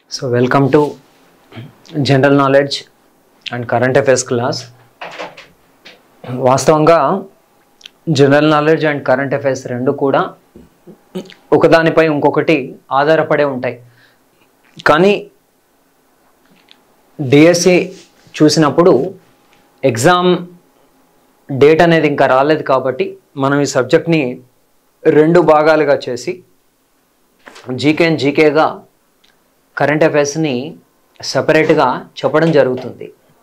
so welcome to general knowledge and current affairs class వాస్తవంగా general knowledge and current affairs రెండు కూడా ఒకదానిపై ఇంకొకటి ఆధారపడే ఉంటాయి కానీ డిఎస్సి చూసినప్పుడు ఎగ్జామ్ డేట్ అనేది ఇంకా రాలేదు కాబట్టి మనం ఈ సబ్జెక్ట్ని రెండు భాగాలుగా చేసి జీకే అండ్ జీకేగా కరెంట్ అఫైర్స్ని సపరేట్గా చెప్పడం జరుగుతుంది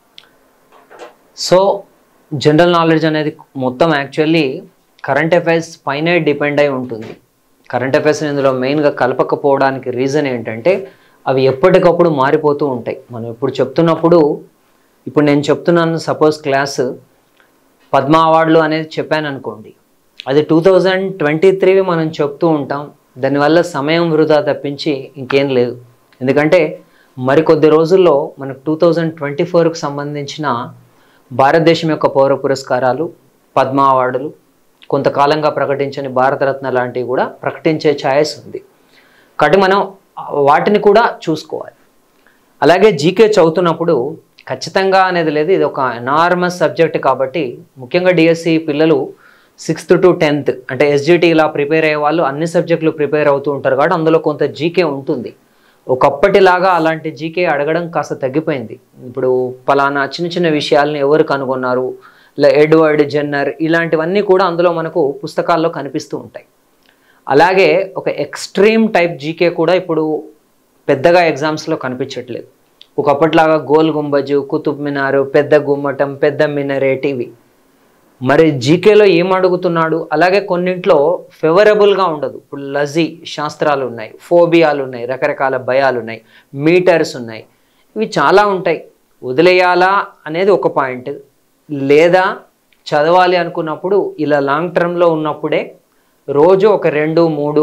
సో జనరల్ నాలెడ్జ్ అనేది మొత్తం యాక్చువల్లీ కరెంట్ అఫైర్స్ పైనే డిపెండ్ అయి ఉంటుంది కరెంట్ అఫైర్స్ ఇందులో మెయిన్గా కలపకపోవడానికి రీజన్ ఏంటంటే అవి ఎప్పటికప్పుడు మారిపోతూ ఉంటాయి మనం ఇప్పుడు చెప్తున్నప్పుడు ఇప్పుడు నేను చెప్తున్నాను సపోజ్ క్లాస్ పద్మ అవార్డులు అనేది చెప్పాను అనుకోండి అది టూ థౌజండ్ ట్వంటీ త్రీ మనం చెప్తూ ఉంటాం దానివల్ల సమయం వృధా తప్పించి ఇంకేం లేదు ఎందుకంటే మరికొద్ది రోజుల్లో మనకు టూ థౌజండ్ ట్వంటీ ఫోర్కి సంబంధించిన భారతదేశం యొక్క పౌర పురస్కారాలు పద్మ అవార్డులు కొంతకాలంగా ప్రకటించని భారతరత్న లాంటివి కూడా ప్రకటించే ఛాయస్ ఉంది కాబట్టి మనం వాటిని కూడా చూసుకోవాలి అలాగే జీకే చదువుతున్నప్పుడు ఖచ్చితంగా అనేది లేదు ఇది ఒక ఎనార్మస్ సబ్జెక్ట్ కాబట్టి ముఖ్యంగా డిఎస్సి పిల్లలు సిక్స్త్ టు టెన్త్ అంటే ఎస్జిటి ఇలా ప్రిపేర్ అయ్యే వాళ్ళు అన్ని సబ్జెక్టులు ప్రిపేర్ అవుతూ ఉంటారు కాబట్టి అందులో కొంత జీకే ఉంటుంది ఒకప్పటిలాగా అలాంటి జీకే అడగడం కాస్త తగ్గిపోయింది ఇప్పుడు పలానా చిన్న చిన్న విషయాలను ఎవరు కనుగొన్నారు ఇలా ఎడ్వర్డ్ జెన్నర్ ఇలాంటివన్నీ కూడా అందులో మనకు పుస్తకాల్లో కనిపిస్తూ ఉంటాయి అలాగే ఒక ఎక్స్ట్రీమ్ టైప్ జీకే కూడా ఇప్పుడు పెద్దగా ఎగ్జామ్స్లో కనిపించట్లేదు ఒకప్పటిలాగా గోల్ గుంబజు కుతుబ్ మినారు పెద్ద గుమ్మటం పెద్ద మినరేట్ ఇవి మరి జీకేలో ఏం అడుగుతున్నాడు అలాగే కొన్నింట్లో ఫేవరబుల్గా ఉండదు ఇప్పుడు లజీ శాస్త్రాలు ఉన్నాయి ఫోబియాలు ఉన్నాయి రకరకాల భయాలు ఉన్నాయి మీటర్స్ ఉన్నాయి ఇవి చాలా ఉంటాయి వదిలేయాలా అనేది ఒక పాయింట్ లేదా చదవాలి అనుకున్నప్పుడు ఇలా లాంగ్ టర్మ్లో ఉన్నప్పుడే రోజు ఒక రెండు మూడు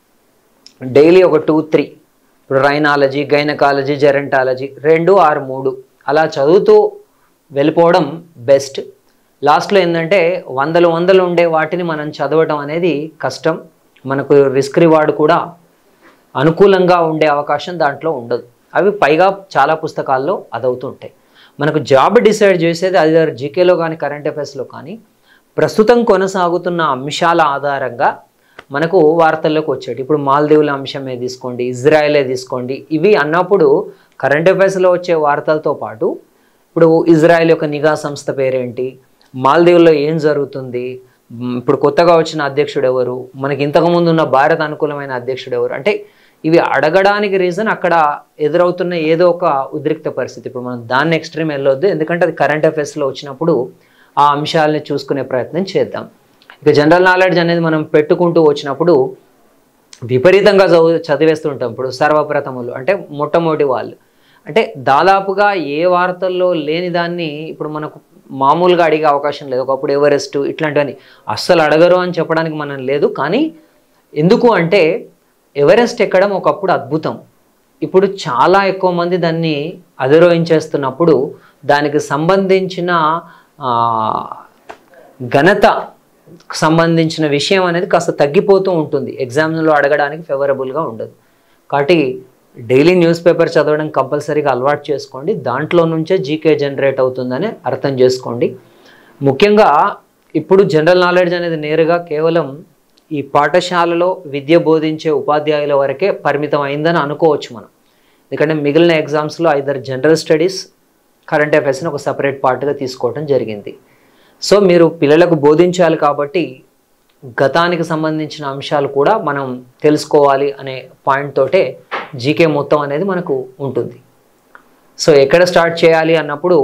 డైలీ ఒక టూ త్రీ ఇప్పుడు రైనాలజీ గైనకాలజీ జెరంటాలజీ రెండు ఆరు మూడు అలా చదువుతూ వెళ్ళిపోవడం బెస్ట్ లాస్ట్లో ఏంటంటే వందలు వందలు ఉండే వాటిని మనం చదవటం అనేది కష్టం మనకు రిస్క్ రివార్డ్ కూడా అనుకూలంగా ఉండే అవకాశం దాంట్లో ఉండదు అవి పైగా చాలా పుస్తకాల్లో అదవుతుంటాయి మనకు జాబ్ డిసైడ్ చేసేది అది జీకేలో కానీ కరెంట్ అఫైర్స్లో కానీ ప్రస్తుతం కొనసాగుతున్న అంశాల ఆధారంగా మనకు వార్తల్లోకి వచ్చేటి ఇప్పుడు మాల్దీవుల అంశమే తీసుకోండి ఇజ్రాయలే తీసుకోండి ఇవి అన్నప్పుడు కరెంట్ అఫైర్స్లో వచ్చే వార్తలతో పాటు ఇప్పుడు ఇజ్రాయెల్ యొక్క నిఘా సంస్థ పేరేంటి మాల్దీవుల్లో ఏం జరుగుతుంది మ్, ఇప్పుడు కొత్తగా వచ్చిన అధ్యక్షుడు ఎవరు మనకి ఇంతకుముందు ఉన్న భారత్ అనుకూలమైన అధ్యక్షుడు ఎవరు అంటే ఇవి అడగడానికి రీజన్ అక్కడ ఎదురవుతున్న ఏదో ఒక ఉద్రిక్త పరిస్థితి ఇప్పుడు మనం దాన్ని ఎక్స్ట్రీమ్ వెళ్ళొద్దు ఎందుకంటే అది కరెంట్ అఫైర్స్లో వచ్చినప్పుడు ఆ అంశాలని చూసుకునే ప్రయత్నం చేద్దాం ఇక జనరల్ నాలెడ్జ్ అనేది మనం పెట్టుకుంటూ వచ్చినప్పుడు విపరీతంగా చదువు చదివేస్తుంటాం ఇప్పుడు సర్వప్రథములు అంటే మొట్టమొదటి వాళ్ళు అంటే దాదాపుగా ఏ వార్తల్లో లేని దాన్ని ఇప్పుడు మనకు మామూలుగా అడిగే అవకాశం లేదు ఒకప్పుడు ఎవరెస్ట్ ఇట్లాంటివన్నీ అస్సలు అడగరు అని చెప్పడానికి మనం లేదు కానీ ఎందుకు అంటే ఎవరెస్ట్ ఎక్కడం ఒకప్పుడు అద్భుతం ఇప్పుడు చాలా ఎక్కువ మంది దాన్ని అధిరోహించేస్తున్నప్పుడు దానికి సంబంధించిన ఆ, ఘనత సంబంధించిన విషయం అనేది కాస్త తగ్గిపోతూ ఉంటుంది ఎగ్జామ్స్లో అడగడానికి ఫేవరబుల్గా ఉండదు కాబట్టి డైలీ న్యూస్ పేపర్ చదవడం కంపల్సరీగా అలవాటు చేసుకోండి దాంట్లో నుంచే జీకే జనరేట్ అవుతుందని అర్థం చేసుకోండి ముఖ్యంగా ఇప్పుడు జనరల్ నాలెడ్జ్ అనేది నేరుగా కేవలం ఈ పాఠశాలలో విద్య బోధించే ఉపాధ్యాయుల వరకే పరిమితం అయిందని అనుకోవచ్చు మనం ఎందుకంటే మిగిలిన ఎగ్జామ్స్లో ఐదర్ జనరల్ స్టడీస్ కరెంట్ అఫైర్స్ని ఒక సపరేట్ పార్ట్గా తీసుకోవడం జరిగింది సో మీరు పిల్లలకు బోధించాలి కాబట్టి గతానికి సంబంధించిన అంశాలు కూడా మనం తెలుసుకోవాలి అనే పాయింట్ తోటే జీకే మొత్తం అనేది మనకు ఉంటుంది సో ఎక్కడ స్టార్ట్ చేయాలి అన్నప్పుడు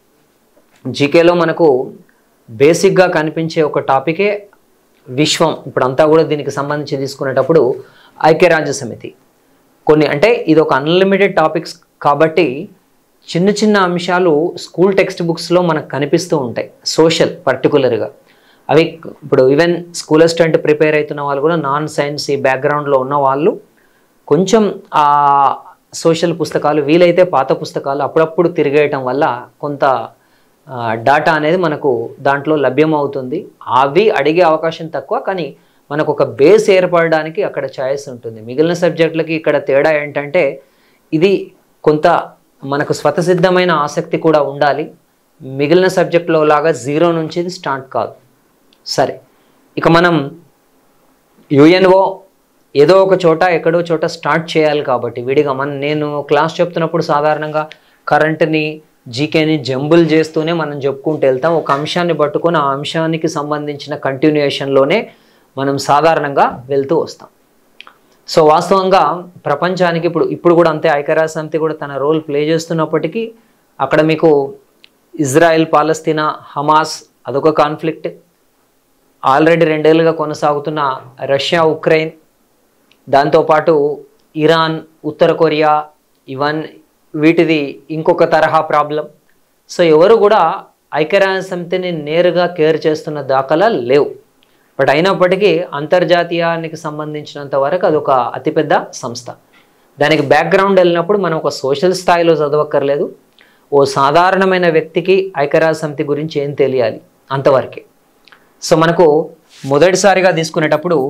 జీకేలో మనకు బేసిక్గా కనిపించే ఒక టాపికే విశ్వం ఇప్పుడు అంతా కూడా దీనికి సంబంధించి తీసుకునేటప్పుడు ఐక్యరాజ్య సమితి కొన్ని అంటే ఇది ఒక అన్లిమిటెడ్ టాపిక్స్ కాబట్టి చిన్న చిన్న అంశాలు స్కూల్ టెక్స్ట్ బుక్స్లో మనకు కనిపిస్తూ ఉంటాయి సోషల్ పర్టికులర్గా అవి ఇప్పుడు ఈవెన్ స్కూల్ అసిస్టెంట్ ప్రిపేర్ అవుతున్న వాళ్ళు కూడా నాన్ సైన్స్ ఈ బ్యాక్గ్రౌండ్లో ఉన్న వాళ్ళు కొంచెం ఆ సోషల్ పుస్తకాలు వీలైతే పాత పుస్తకాలు అప్పుడప్పుడు తిరిగేయటం వల్ల కొంత డాటా అనేది మనకు దాంట్లో లభ్యం అవుతుంది అవి అడిగే అవకాశం తక్కువ కానీ మనకు ఒక బేస్ ఏర్పడడానికి అక్కడ ఛాయిస్ ఉంటుంది మిగిలిన సబ్జెక్టులకి ఇక్కడ తేడా ఏంటంటే ఇది కొంత మనకు స్వతసిద్ధమైన ఆసక్తి కూడా ఉండాలి మిగిలిన సబ్జెక్టులో లాగా జీరో నుంచి ఇది స్టార్ట్ కాదు సరే ఇక మనం యుఎన్ఓ ఏదో ఒక చోట ఎక్కడో చోట స్టార్ట్ చేయాలి కాబట్టి విడిగా మన నేను క్లాస్ చెప్తున్నప్పుడు సాధారణంగా కరెంట్ని జీకేని జంబుల్ చేస్తూనే మనం చెప్పుకుంటూ వెళ్తాం ఒక అంశాన్ని పట్టుకొని ఆ అంశానికి సంబంధించిన కంటిన్యూయేషన్లోనే మనం సాధారణంగా వెళ్తూ వస్తాం సో వాస్తవంగా ప్రపంచానికి ఇప్పుడు ఇప్పుడు కూడా అంతే ఐక్యరాజ్య సమితి కూడా తన రోల్ ప్లే చేస్తున్నప్పటికీ అక్కడ మీకు ఇజ్రాయెల్ పాలస్తీనా హమాస్ అదొక కాన్ఫ్లిక్ట్ ఆల్రెడీ రెండేళ్లుగా కొనసాగుతున్న రష్యా ఉక్రెయిన్ దాంతోపాటు ఇరాన్ ఉత్తర కొరియా ఇవన్ వీటిది ఇంకొక తరహా ప్రాబ్లం సో ఎవరు కూడా ఐక్యరాజ్య సమితిని నేరుగా కేర్ చేస్తున్న దాఖలాలు లేవు బట్ అయినప్పటికీ అంతర్జాతీయానికి సంబంధించినంత వరకు అదొక అతిపెద్ద సంస్థ దానికి బ్యాక్గ్రౌండ్ వెళ్ళినప్పుడు మనం ఒక సోషల్ స్థాయిలో చదవక్కర్లేదు ఓ సాధారణమైన వ్యక్తికి ఐక్యరాజ్య సమితి గురించి ఏం తెలియాలి అంతవరకే సో మనకు మొదటిసారిగా తీసుకునేటప్పుడు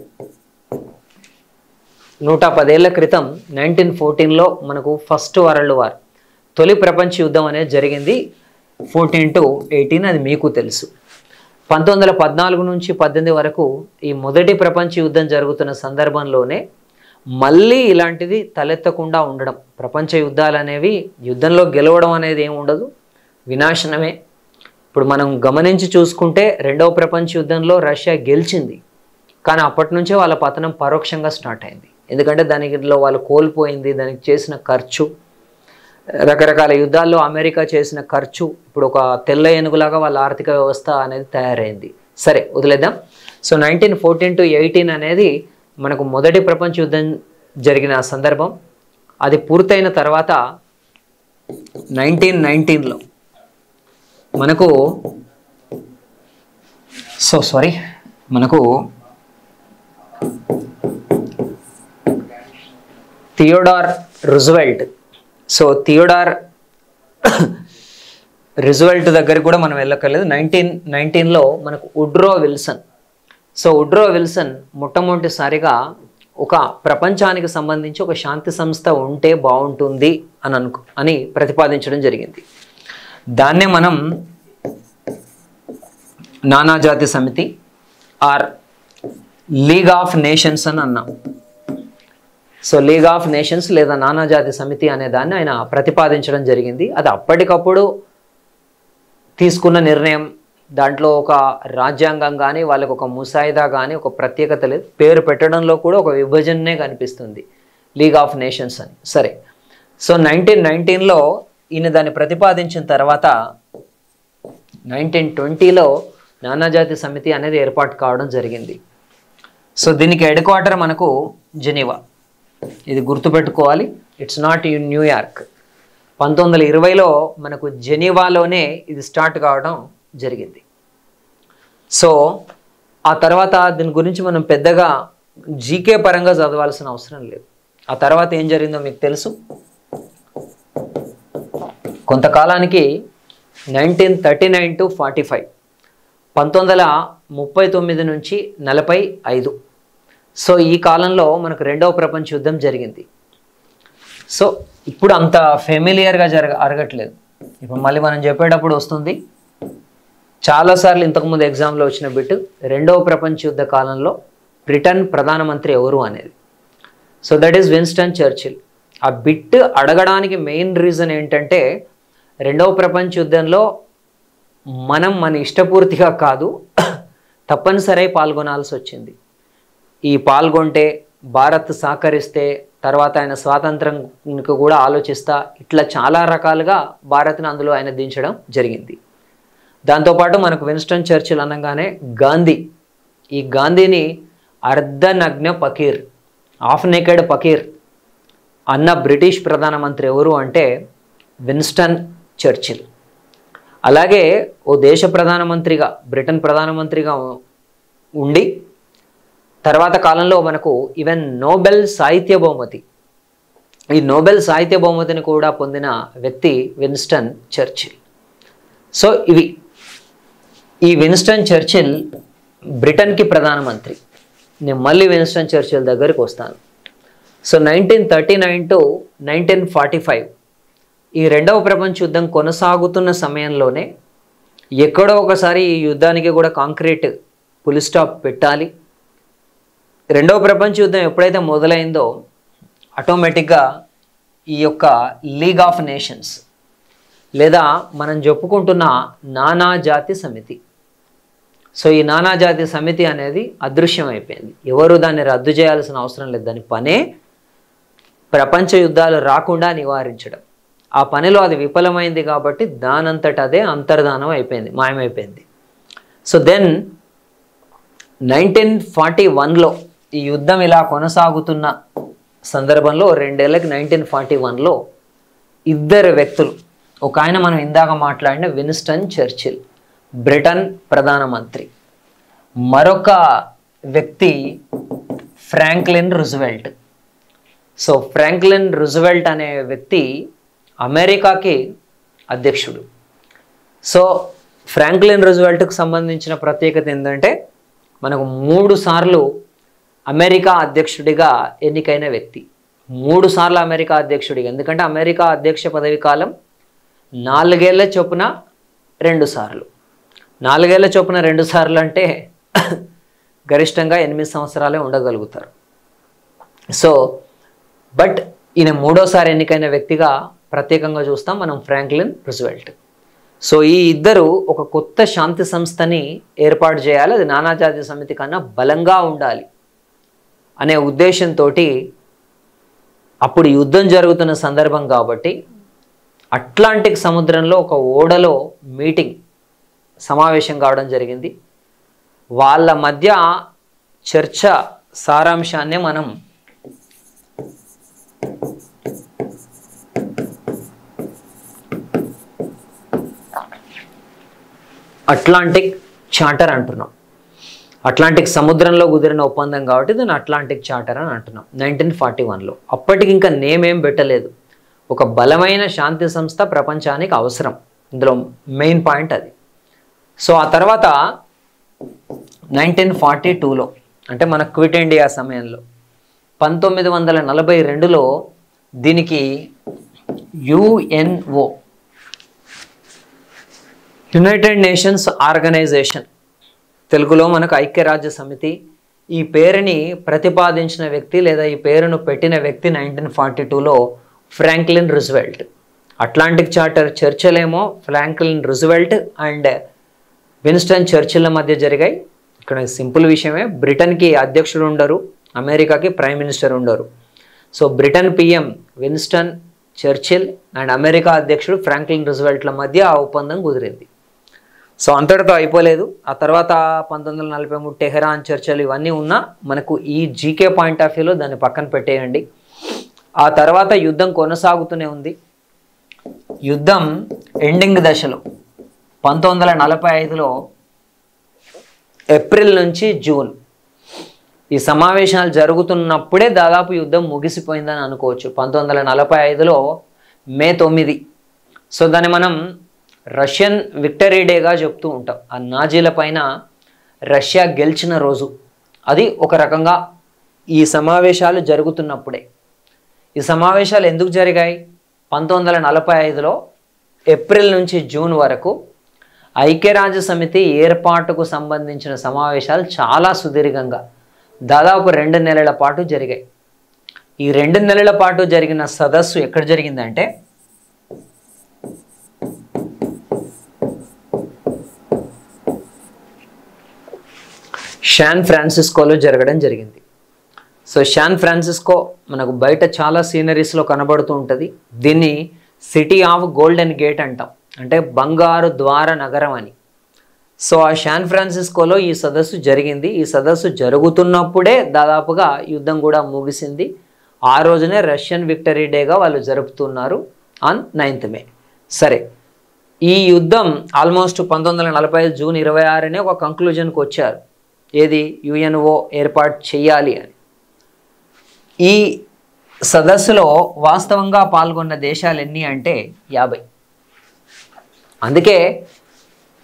నూట పదేళ్ల క్రితం నైన్టీన్ ఫోర్టీన్లో మనకు ఫస్ట్ వరల్డ్ వార్ తొలి ప్రపంచ యుద్ధం అనేది జరిగింది ఫోర్టీన్ టు ఎయిటీన్ అది మీకు తెలుసు పంతొమ్మిది వందల పద్నాలుగు నుంచి పద్దెనిమిది వరకు ఈ మొదటి ప్రపంచ యుద్ధం జరుగుతున్న సందర్భంలోనే మళ్ళీ ఇలాంటిది తలెత్తకుండా ఉండడం ప్రపంచ యుద్ధాలు అనేవి యుద్ధంలో గెలవడం అనేది ఏమి ఉండదు వినాశనమే ఇప్పుడు మనం గమనించి చూసుకుంటే రెండవ ప్రపంచ యుద్ధంలో రష్యా గెలిచింది కానీ అప్పటి నుంచే వాళ్ళ పతనం పరోక్షంగా స్టార్ట్ అయింది ఎందుకంటే దానిలో వాళ్ళు కోల్పోయింది దానికి చేసిన ఖర్చు రకరకాల యుద్ధాల్లో అమెరికా చేసిన ఖర్చు ఇప్పుడు ఒక తెల్ల ఏనుగులాగా వాళ్ళ ఆర్థిక వ్యవస్థ అనేది తయారైంది సరే వదిలేద్దాం so nineteen fourteen to eighteen అనేది మనకు మొదటి ప్రపంచ యుద్ధం జరిగిన సందర్భం అది పూర్తయిన తర్వాత నైన్టీన్ నైన్టీన్లో మనకు సో సారీ మనకు Theodore Roosevelt so Theodore Roosevelt దగ్గర కూడా మనం వెళ్ళక్కర్లేదు నైన్టీన్ నైన్టీన్లో మనకు Woodrow Wilson so Woodrow Wilson మొట్టమొదటిసారిగా ఒక ప్రపంచానికి సంబంధించి ఒక శాంతి సంస్థ ఉంటే బాగుంటుంది అని అనుకు అని ప్రతిపాదించడం జరిగింది దాన్నే మనం నానాజాతి సమితి ఆర్ లీగ్ ఆఫ్ నేషన్స్ అని అన్నాం సో లీగ్ ఆఫ్ నేషన్స్ లేదా నానాజాతి సమితి అనే దాన్ని ఆయన ప్రతిపాదించడం జరిగింది అది అప్పటికప్పుడు తీసుకున్న నిర్ణయం దాంట్లో ఒక రాజ్యాంగం కానీ వాళ్ళకి ఒక ముసాయిదా కానీ ఒక ప్రత్యేకత లేదు పేరు పెట్టడంలో కూడా ఒక విభజనే కనిపిస్తుంది లీగ్ ఆఫ్ నేషన్స్ అని సరే సో నైన్టీన్ నైన్టీన్లో ఈయన దాన్ని ప్రతిపాదించిన తర్వాత నైన్టీన్ ట్వంటీలో నానాజాతి సమితి అనేది ఏర్పాటు కావడం జరిగింది సో దీనికి హెడ్ క్వార్టర్ మనకు జెనీవా ఇది గుర్తుపెట్టుకోవాలి ఇట్స్ నాట్ ఇన్ న్యూయార్క్ పంతొమ్మిది వందల ఇరవైలో మనకు జెనీవాలోనే ఇది స్టార్ట్ కావడం జరిగింది సో ఆ తర్వాత దీని గురించి మనం పెద్దగా జీకే పరంగా చదవాల్సిన అవసరం లేదు ఆ తర్వాత ఏం జరిగిందో మీకు తెలుసు కొంతకాలానికి nineteen thirty nine to forty five పంతొమ్మిది వందల ముప్పై తొమ్మిది నుంచి నలభై ఐదు సో ఈ కాలంలో మనకు రెండవ ప్రపంచ యుద్ధం జరిగింది సో ఇప్పుడు అంత ఫెమిలియర్గా జరగ అరగట్లేదు ఇప్పుడు మళ్ళీ మనం చెప్పేటప్పుడు వస్తుంది చాలాసార్లు ఇంతకుముందు ఎగ్జామ్లో వచ్చిన బిట్ రెండవ ప్రపంచ యుద్ధ కాలంలో బ్రిటన్ ప్రధానమంత్రి ఎవరు అనేది so that is Winston Churchill ఆ బిట్ అడగడానికి మెయిన్ రీజన్ ఏంటంటే రెండవ ప్రపంచ యుద్ధంలో మనం మన ఇష్టపూర్తిగా కాదు తప్పనిసరి పాల్గొనాల్సి వచ్చింది ఈ పాల్గొంటే భారత్ సహకరిస్తే తర్వాత ఆయన స్వాతంత్రంకి కూడా ఆలోచిస్తా ఇట్లా చాలా రకాలుగా భారత్ని అందులో ఆయన దించడం జరిగింది దాంతోపాటు మనకు విన్స్టన్ చర్చిల్ అనగానే గాంధీ ఈ గాంధీని అర్ధనగ్న పకీర్ ఆఫ్ నేకెడ్ పకీర్ అన్న బ్రిటిష్ ప్రధానమంత్రి ఎవరు అంటే విన్స్టన్ చర్చిల్ అలాగే ఓ దేశ ప్రధానమంత్రిగా బ్రిటన్ ప్రధానమంత్రిగా ఉండి తర్వాత కాలంలో మనకు ఈవెన్ నోబెల్ సాహిత్య బహుమతి ఈ నోబెల్ సాహిత్య బహుమతిని కూడా పొందిన వ్యక్తి విన్స్టన్ చర్చిల్ సో ఇవి ఈ విన్స్టన్ చర్చిల్ బ్రిటన్కి ప్రధానమంత్రి నేను మళ్ళీ విన్స్టన్ చర్చిల్ దగ్గరికి వస్తాను so nineteen thirty nine to nineteen forty five ఈ రెండవ ప్రపంచ యుద్ధం కొనసాగుతున్న సమయంలోనే ఎక్కడో ఒకసారి ఈ యుద్ధానికి కూడా కాంక్రీట్ పులి స్టాప్ పెట్టాలి రెండవ ప్రపంచ యుద్ధం ఎప్పుడైతే మొదలైందో ఆటోమేటిక్గా ఈ యొక్క లీగ్ ఆఫ్ నేషన్స్ లేదా మనం చెప్పుకుంటున్న నానా జాతి సమితి సో ఈ నానా జాతి సమితి అనేది అదృశ్యం అయిపోయింది ఎవరు దాన్ని రద్దు చేయాల్సిన అవసరం లేదు దాని పనే ప్రపంచ యుద్ధాలు రాకుండా నివారించడం ఆ పనిలో అది విఫలమైంది కాబట్టి దానంతట అదే అంతర్ధానం అయిపోయింది మాయమైపోయింది సో దెన్ నైన్టీన్ ఫార్టీ వన్లో ఈ యుద్ధం ఇలా కొనసాగుతున్న సందర్భంలో రెండేళ్ళకి నైన్టీన్ ఫార్టీ వన్లో ఇద్దరు వ్యక్తులు ఒక ఆయన మనం ఇందాక మాట్లాడిన విన్స్టన్ చర్చిల్ బ్రిటన్ ప్రధానమంత్రి మరొక వ్యక్తి Franklin Roosevelt so Franklin Roosevelt అనే వ్యక్తి అమెరికాకి అధ్యక్షుడు సో ఫ్రాంక్లిన్ రుజ్వెల్ట్కు సంబంధించిన ప్రత్యేకత ఏంటంటే మనకు మూడు సార్లు అమెరికా అధ్యక్షుడిగా ఎన్నికైన వ్యక్తి మూడు సార్లు అమెరికా అధ్యక్షుడిగా ఎందుకంటే అమెరికా అధ్యక్ష పదవి కాలం నాలుగేళ్ల చొప్పున రెండు సార్లు నాలుగేళ్ల చొప్పున రెండు సార్లు అంటే గరిష్టంగా ఎనిమిది సంవత్సరాలే ఉండగలుగుతారు సో బట్ ఈయన మూడోసారి ఎన్నికైన వ్యక్తిగా ప్రత్యేకంగా చూస్తాం మనం ఫ్రాంక్లిన్ రుజ్వెల్ట్ సో ఈ ఇద్దరు ఒక కొత్త శాంతి సంస్థని ఏర్పాటు చేయాలి అది నానాజాతి సమితి కన్నా బలంగా ఉండాలి అనే ఉద్దేశంతో అప్పుడు యుద్ధం జరుగుతున్న సందర్భం కాబట్టి అట్లాంటిక్ సముద్రంలో ఒక ఓడలో మీటింగ్ సమావేశం కావడం జరిగింది వాళ్ళ మధ్య చర్చ సారాంశాన్ని మనం అట్లాంటిక్ చార్టర్ అంటున్నాం అట్లాంటిక్ సముద్రంలో కుదిరిన ఒప్పందం కాబట్టి దాన్ని అట్లాంటిక్ చార్టర్ అని అంటున్నాం నైన్టీన్ ఫార్టీ వన్లో అప్పటికి ఇంకా నేమ్ ఏం పెట్టలేదు ఒక బలమైన శాంతి సంస్థ ప్రపంచానికి అవసరం ఇందులో మెయిన్ పాయింట్ అది సో ఆ తర్వాత నైన్టీన్ ఫార్టీ టూలో అంటే మన క్విట్ ఇండియా సమయంలో పంతొమ్మిది వందల నలభై రెండులో దీనికి యుఎన్ఓ యునైటెడ్ నేషన్స్ ఆర్గనైజేషన్ తెలుగులో మనకు ఐక్యరాజ్య సమితి ఈ పేరుని ప్రతిపాదించిన వ్యక్తి లేదా ఈ పేరును పెట్టిన వ్యక్తి నైన్టీన్ ఫార్టీ టూలో ఫ్రాంక్లిన్ రుజ్వెల్ట్ అట్లాంటిక్ చార్టర్ చర్చలేమో ఫ్రాంక్లిన్ రుజ్వెల్ట్ అండ్ విన్స్టన్ చర్చిల్ల మధ్య జరిగాయి ఇక్కడ సింపుల్ విషయమే బ్రిటన్కి అధ్యక్షుడు ఉండరు అమెరికాకి ప్రైమ్ మినిస్టర్ ఉండరు so Britain PM Winston Churchill and America అధ్యక్షుడు ఫ్రాంక్లిన్ రుజ్వెల్ట్ల మధ్య ఆ ఒప్పందం కుదిరింది సో అంతటితో అయిపోలేదు ఆ తర్వాత పంతొమ్మిది వందల నలభై మూడు టెహరాన్ చర్చలు ఇవన్నీ ఉన్నా మనకు ఈ జీకే పాయింట్ ఆఫ్ వ్యూలో దాన్ని పక్కన పెట్టేయండి ఆ తర్వాత యుద్ధం కొనసాగుతూనే ఉంది యుద్ధం ఎండింగ్ దశలో పంతొమ్మిది వందల నలభై ఐదులో ఏప్రిల్ నుంచి జూన్ ఈ సమావేశాలు జరుగుతున్నప్పుడే దాదాపు యుద్ధం ముగిసిపోయిందని అనుకోవచ్చు పంతొమ్మిది వందల నలభై ఐదులో మే తొమ్మిది సో దాన్ని మనం రష్యన్ విక్టరీ డేగా చెప్తూ ఉంటాం ఆ నాజీల పైన రష్యా గెలిచిన రోజు అది ఒక రకంగా ఈ సమావేశాలు జరుగుతున్నప్పుడే ఈ సమావేశాలు ఎందుకు జరిగాయి పంతొమ్మిది వందల నలభై ఐదులో ఏప్రిల్ నుంచి జూన్ వరకు ఐక్యరాజ్య సమితి ఏర్పాటుకు సంబంధించిన సమావేశాలు చాలా సుదీర్ఘంగా దాదాపు రెండు నెలల పాటు జరిగాయి ఈ రెండు నెలల పాటు జరిగిన సదస్సు ఎక్కడ జరిగిందంటే షాన్ ఫ్రాన్సిస్కోలో జరగడం జరిగింది సో షాన్ ఫ్రాన్సిస్కో మనకు బయట చాలా సీనరీస్లో కనబడుతూ ఉంటుంది దీన్ని సిటీ ఆఫ్ గోల్డెన్ గేట్ అంటాం అంటే బంగారు ద్వార నగరం అని సో ఆ షాన్ ఫ్రాన్సిస్కోలో ఈ సదస్సు జరిగింది ఈ సదస్సు జరుగుతున్నప్పుడే దాదాపుగా యుద్ధం కూడా ముగిసింది ఆ రోజునే రష్యన్ విక్టరీ డేగా వాళ్ళు జరుపుతున్నారు ఆన్ నైన్త్ మే సరే ఈ యుద్ధం ఆల్మోస్ట్ పంతొమ్మిది వందల నలభై ఐదు జూన్ ఇరవై ఆరునే ఒక కంక్లూజన్కి వచ్చారు ఏది యుఎన్ఓ ఏర్పాటు చేయాలి అని ఈ సదస్సులో వాస్తవంగా పాల్గొన్న దేశాలు ఎన్ని అంటే యాభై అందుకే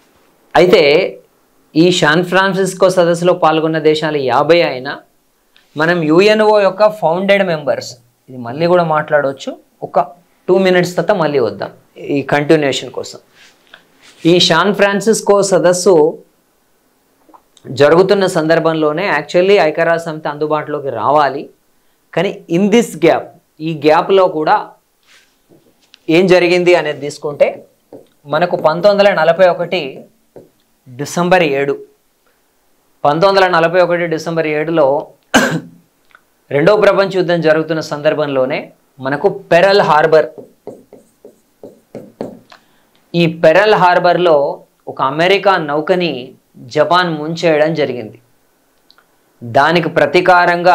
అయితే ఈ శాన్ ఫ్రాన్సిస్కో సదస్సులో పాల్గొన్న దేశాలు యాభై అయినా మనం యుఎన్ఓ యొక్క ఫౌండెడ్ మెంబర్స్ ఇది మళ్ళీ కూడా మాట్లాడవచ్చు ఒక టూ మినిట్స్ తర్వాత మళ్ళీ వద్దాం ఈ కంటిన్యూషన్ కోసం ఈ షాన్ ఫ్రాన్సిస్కో సదస్సు జరుగుతున్న సందర్భంలోనే యాక్చువల్లీ ఐక్యరాజ్య సమితి అందుబాటులోకి రావాలి కానీ ఇన్ దిస్ గ్యాప్ ఈ గ్యాప్లో కూడా ఏం జరిగింది అనేది తీసుకుంటే మనకు పంతొమ్మిది వందల నలభై ఒకటి డిసెంబర్ ఏడు పంతొమ్మిది వందల నలభై ఒకటి డిసెంబర్ ఏడులో రెండవ ప్రపంచ యుద్ధం జరుగుతున్న సందర్భంలోనే మనకు పెరల్ హార్బర్ ఈ పెరల్ హార్బర్లో ఒక అమెరికా నౌకని జపాన్ ముంచేయడం జరిగింది దానికి ప్రతీకారంగా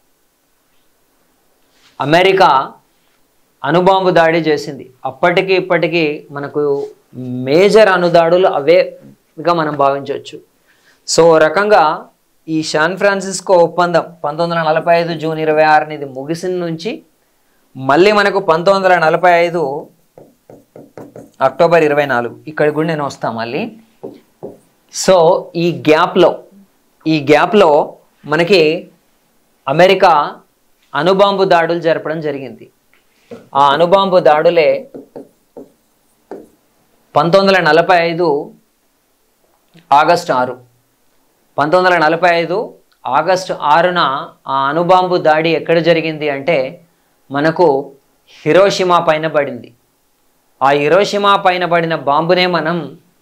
అమెరికా అణుబాంబు దాడి చేసింది అప్పటికి ఇప్పటికీ మనకు మేజర్ అణుదాడులు అవేగా మనం భావించవచ్చు సో ఓ రకంగా ఈ శాన్ ఫ్రాన్సిస్కో ఒప్పందం పంతొమ్మిది వందల నలభై ఐదు జూన్ ఇరవై ఆరుని ఇది ముగిసిన నుంచి మళ్ళీ మనకు పంతొమ్మిది వందల నలభై ఐదు అక్టోబర్ ఇరవై నాలుగు ఇక్కడికి కూడా నేను వస్తాను మళ్ళీ సో ఈ గ్యాప్లో ఈ గ్యాప్లో మనకి అమెరికా అణుబాంబు దాడులు జరపడం జరిగింది ఆ అణుబాంబు దాడులే పంతొమ్మిది వందల నలభై ఐదు ఆగస్టు ఆరు పంతొమ్మిది వందల నలభై ఐదు ఆగస్టు ఆరున ఆ అణుబాంబు దాడి ఎక్కడ జరిగింది అంటే మనకు హిరోషిమా పైన పడింది ఆ హిరోషిమా పైన పడిన బాంబునే మనం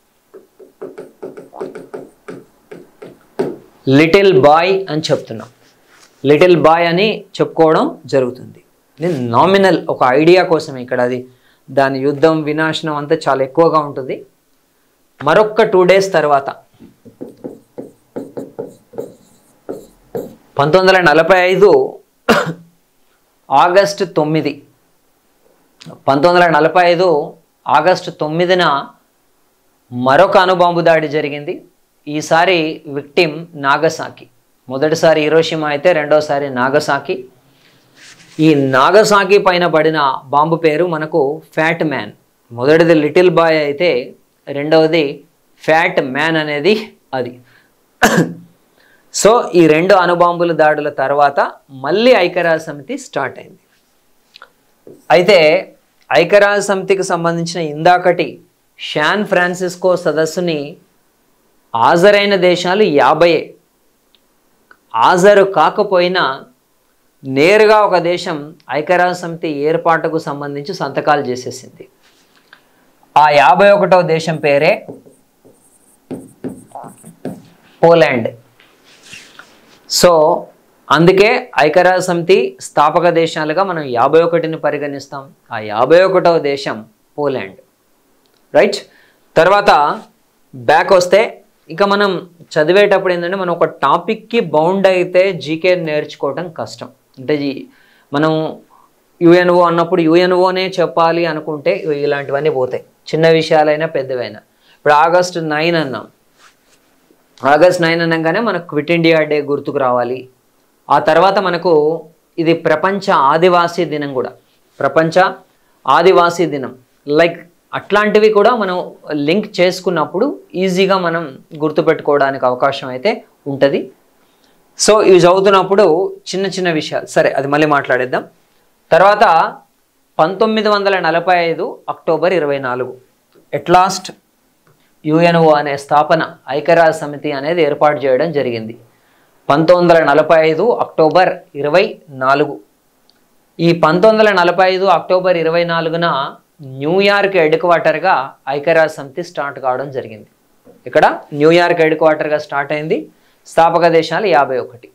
లిటిల్ బాయ్ అని చెప్తున్నాం లిటిల్ బాయ్ అని చెప్పుకోవడం జరుగుతుంది ఇది నామినల్ ఒక ఐడియా కోసం ఇక్కడ అది దాని యుద్ధం వినాశనం అంతా చాలా ఎక్కువగా ఉంటుంది మరొక్క టూ డేస్ తర్వాత పంతొమ్మిది వందల నలభై ఐదు ఆగస్టు తొమ్మిది పంతొమ్మిది వందల నలభై ఐదు ఆగస్టు తొమ్మిదిన మరొక అణుబాంబు దాడి జరిగింది ఈసారి విక్టిమ్ నాగసాకి మొదటిసారి hiroshima అయితే రెండోసారి నాగసాకి ఈ నాగసాకి పైన పడిన బాంబు పేరు మనకు ఫ్యాట్ మ్యాన్ మొదటిది లిటిల్ బాయ్ అయితే రెండవది ఫ్యాట్ మ్యాన్ అనేది అది సో ఈ రెండు అణుబాంబుల దాడుల తర్వాత మళ్ళీ ఐక్యరాజ్య సమితి స్టార్ట్ అయింది అయితే ఐక్యరాజ్య సమితికి సంబంధించిన ఇందాకటి షాన్ ఫ్రాన్సిస్కో సదస్సుని హాజరైన దేశాలు యాభై హాజరు కాకపోయినా నేరుగా ఒక దేశం ఐక్యరాజ్య సమితి ఏర్పాటుకు సంబంధించి సంతకాలు చేసేసింది ఆ యాభై ఒకటవ దేశం పేరే పోలాండ్ సో అందుకే ఐక్యరాజ్య సమితి స్థాపక దేశాలుగా మనం యాభై ఒకటిని పరిగణిస్తాం ఆ యాభై ఒకటవ దేశం పోలాండ్ రైట్ తర్వాత బ్యాక్ వస్తే ఇక మనం చదివేటప్పుడు ఏంటంటే మనం ఒక టాపిక్కి బౌండ్ అయితే జీకే నేర్చుకోవడం కష్టం అంటే ఈ- మనం యుఎన్ఓ అన్నప్పుడు యుఎన్ఓనే చెప్పాలి అనుకుంటే ఇలాంటివన్నీ పోతాయి చిన్న విషయాలైనా పెద్దవైనా ఇప్పుడు ఆగస్టు నైన్ అన్నాం ఆగస్ట్ నైన్ అనగానే మనకు క్విట్ ఇండియా డే గుర్తుకు రావాలి ఆ తర్వాత మనకు ఇది ప్రపంచ ఆదివాసీ దినం కూడా ప్రపంచ ఆదివాసీ దినం లైక్ అట్లాంటివి కూడా మనం లింక్ చేసుకున్నప్పుడు ఈజీగా మనం గుర్తుపెట్టుకోవడానికి అవకాశం అయితే ఉంటుంది సో ఇవి చదువుతున్నప్పుడు చిన్న చిన్న విషయాలు సరే అది మళ్ళీ మాట్లాడేద్దాం తర్వాత పంతొమ్మిది వందల నలభై ఐదు అక్టోబర్ ఇరవై నాలుగు ఎట్ లాస్ట్ యుఎన్ఓ అనే స్థాపన ఐక్యరాజ్య సమితి అనేది ఏర్పాటు చేయడం జరిగింది పంతొమ్మిది వందల నలభై ఐదు అక్టోబర్ ఇరవై నాలుగు ఈ పంతొమ్మిది వందల నలభై ఐదు అక్టోబర్ ఇరవై నాలుగున న్యూయార్క్ హెడ్ క్వార్టర్గా ఐక్యరాజ్య సమితి స్టార్ట్ కావడం జరిగింది ఇక్కడ న్యూయార్క్ హెడ్ క్వార్టర్గా స్టార్ట్ అయింది స్థాపక దేశాలు యాభై ఒకటి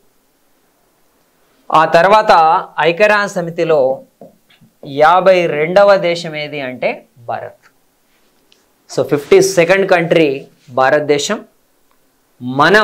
ఆ తర్వాత ఐక్యరాజ్య సమితిలో యాభై రెండవ దేశం ఏది అంటే Bharat so fifty second country భారతదేశం మనం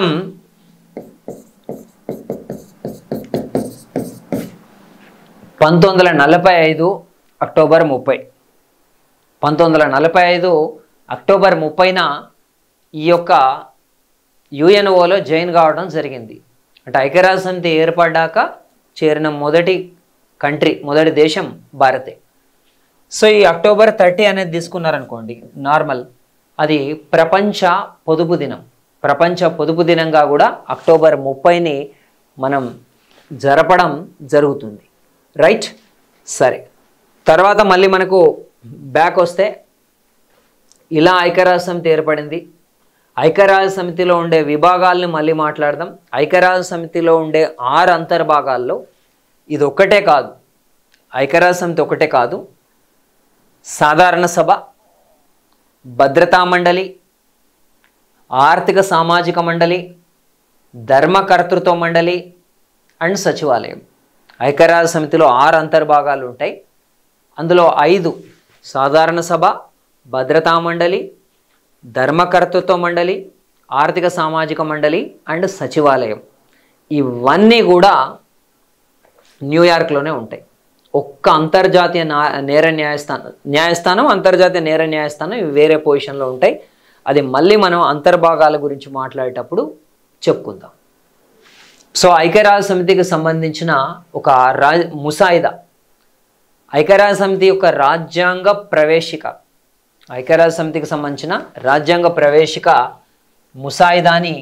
పంతొమ్మిది వందల నలభై ఐదు అక్టోబర్ ముప్పై పంతొమ్మిది వందల నలభై ఐదు అక్టోబర్ ముప్పైన ఈ యొక్క యుఎన్ఓలో జాయిన్ కావడం జరిగింది అంటే ఐక్యరాజ్య సమితి ఏర్పడ్డాక చేరిన మొదటి కంట్రీ మొదటి దేశం భారతే సో ఈ అక్టోబర్ థర్టీ అనేది తీసుకున్నారనుకోండి నార్మల్ అది ప్రపంచ పొదుపు దినం ప్రపంచ పొదుపు దినంగా కూడా అక్టోబర్ ముప్పైని మనం జరపడం జరుగుతుంది రైట్ సరే తర్వాత మళ్ళీ మనకు బ్యాక్ వస్తే ఇలా ఐక్యరాజ్య సమితి ఏర్పడింది ఐక్యరాజ్య సమితిలో ఉండే విభాగాల్ని మళ్ళీ మాట్లాడదాం ఐక్యరాజ్య సమితిలో ఉండే ఆరు అంతర్భాగాల్లో ఇది ఒక్కటే కాదు ఐక్యరాజ్య సమితి ఒకటే కాదు సాధారణ సభ భద్రతా మండలి ఆర్థిక సామాజిక మండలి ధర్మకర్తృత్వ మండలి అండ్ సచివాలయం ఐక్యరాజ్య సమితిలో ఆరు అంతర్భాగాలు ఉంటాయి అందులో ఐదు సాధారణ సభ భద్రతా మండలి ధర్మకర్తృత్వ మండలి ఆర్థిక సామాజిక మండలి అండ్ సచివాలయం ఇవన్నీ కూడా న్యూయార్క్లోనే ఉంటాయి ఒక్క అంతర్జాతీయ నా- నేర న్యాయస్థానం న్యాయస్థానం అంతర్జాతీయ నేర న్యాయస్థానం ఇవి వేరే పొజిషన్లో ఉంటాయి అది మళ్ళీ మనం అంతర్భాగాల గురించి మాట్లాడేటప్పుడు చెప్పుకుందాం సో ఐక్యరాజ్య సమితికి సంబంధించిన ఒక రా ముసాయిదా ఐక్యరాజ్య సమితి యొక్క రాజ్యాంగ ప్రవేశిక ఐక్యరాజ్య సమితికి సంబంధించిన రాజ్యాంగ ప్రవేశిక ముసాయిదాని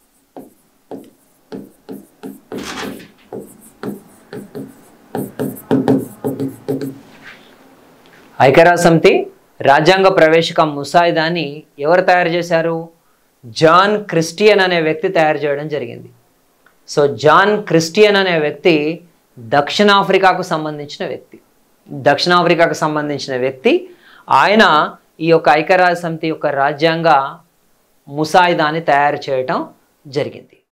ఐక్యరాజ్య సమితి రాజ్యాంగ ప్రవేశిక ముసాయిదాని ఎవరు తయారు చేశారు జాన్ క్రిస్టియన్ అనే వ్యక్తి తయారు చేయడం జరిగింది సో జాన్ క్రిస్టియన్ అనే వ్యక్తి దక్షిణాఫ్రికాకు సంబంధించిన వ్యక్తి దక్షిణాఫ్రికాకు సంబంధించిన వ్యక్తి ఆయన ఈ యొక్క ఐక్యరాజ్య సమితి యొక్క రాజ్యాంగ ముసాయిదాని తయారు చేయటం జరిగింది